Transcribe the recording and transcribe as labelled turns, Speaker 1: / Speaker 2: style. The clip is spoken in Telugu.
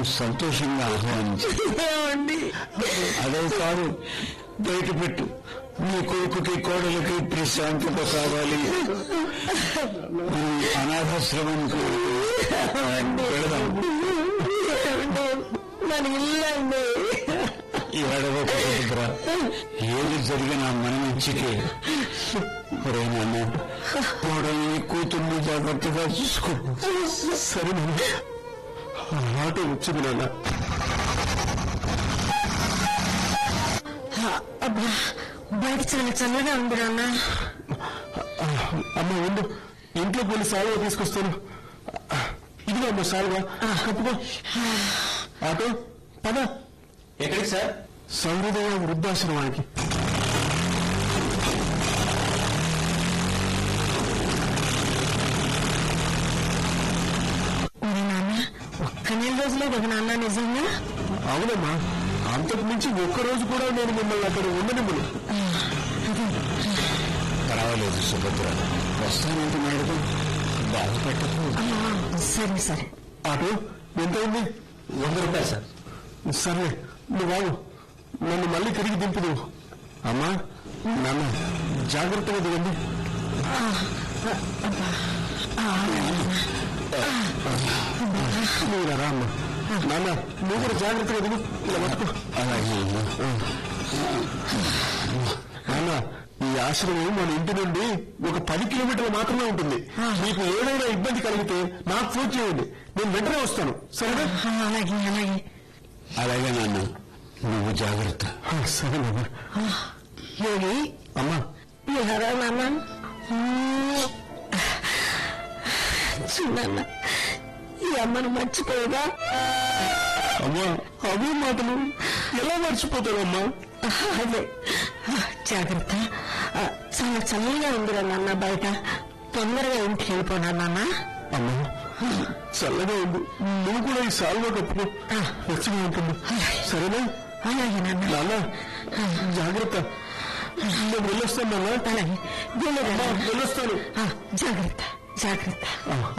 Speaker 1: సంతోషంగా ఆహ్వానించాను
Speaker 2: ఏమండి
Speaker 1: అదే కాదు బయట పెట్టు నీ కొడుకుకి కోడలికి ప్రశాంతత కావాలి మనం అనాథాశ్రమానికి వెళదాం
Speaker 2: ఏమండి? మన ఇల్లు అండి
Speaker 1: ఏడవ కుటుంబ ఏది జరిగినా మన మంచికే ఒరే నాన్న కోడల్ని కూతుర్ని జాగ్రత్తగా చూసుకో
Speaker 3: సరే నాన్న ఆ ఆటో వచ్చింది నాన్న
Speaker 2: అబ్బా బయట చాలా చల్లగా ఉంది నాన్న
Speaker 3: అమ్మ ఉండు ఇంట్లో కొన్ని సాల్వా తీసుకొస్తాను ఇదిగో అమ్మ సాల్వా కప్పుకో ఆటో పద
Speaker 4: ఎక్కడికి సార్
Speaker 3: సౌహృదయ వృద్ధాశ్రమానికి
Speaker 2: ఒరే నాన్న ఒక్క నెల రోజులే కదా నాన్న నిజంగా
Speaker 3: అవునమ్మా అంతకు మించి ఒక్కరోజు కూడా నేను మిమ్మల్ని అక్కడ ఉండనివ్వను
Speaker 1: పర్వాలేదు సుభద్ర వస్తానంటున్నాడు బాధపెట్టకు
Speaker 2: ఆ, సరే సరే
Speaker 3: ఆటో ఎంత ఉంది
Speaker 4: వంద రూపాయలు సార్
Speaker 3: సరే నువ్వు వాడు నన్ను మళ్ళీ తిరిగి దింపుదు అమ్మా నాన్న జాగ్రత్తగా దిగండి నువ్వు రా అమ్మ నాన్న నువ్వు కూడా జాగ్రత్తగా దిగు ఇలా పట్టుకో
Speaker 1: అలాగే
Speaker 3: నాన్న ఈ ఆశ్రమం మన ఇంటి నుండి ఒక పది కిలోమీటర్లు మాత్రమే ఉంటుంది మీకు ఏదైనా ఇబ్బంది కలిగితే నాకు ఫోన్ చేయండి నేను వెంటనే వస్తాను సరేనా
Speaker 2: ఆ, అలాగే అలాగే
Speaker 1: అలాగే నాన్న నువ్వు జాగ్రత్త
Speaker 3: ఆ, సరే నాన్న
Speaker 2: యోగి
Speaker 3: అమ్మా
Speaker 2: ఎరా నాన్న చూడన్న ఈ అమ్మను మర్చిపోయేదా
Speaker 3: అమ్మా అవే మాటలు ఎలా మర్చిపోతావమ్మా
Speaker 2: అదే జాగ్రత్త ఆ, చాలా చల్లగా ఉందిరా నాన్న బయట తొందరగా ఇంటికి వెళ్ళిపోనా నాన్న
Speaker 3: అమ్మా చల్లగా ఉంది నువ్వు కూడా ఈ సాల్వా కప్పుకో వెచ్చగా ఉంటుంది సరేనా
Speaker 2: అలాగే నాన్న
Speaker 3: నాన్న జాగ్రత్త నేను వెళ్ళొస్తాను నాన్న
Speaker 2: అలాగే వెళ్ళరా
Speaker 3: అమ్మా,
Speaker 2: నాన్న.
Speaker 3: వెళ్ళొస్తాను
Speaker 2: ఆ, జాగ్రత్త జాగ్రత్త
Speaker 3: ఆ,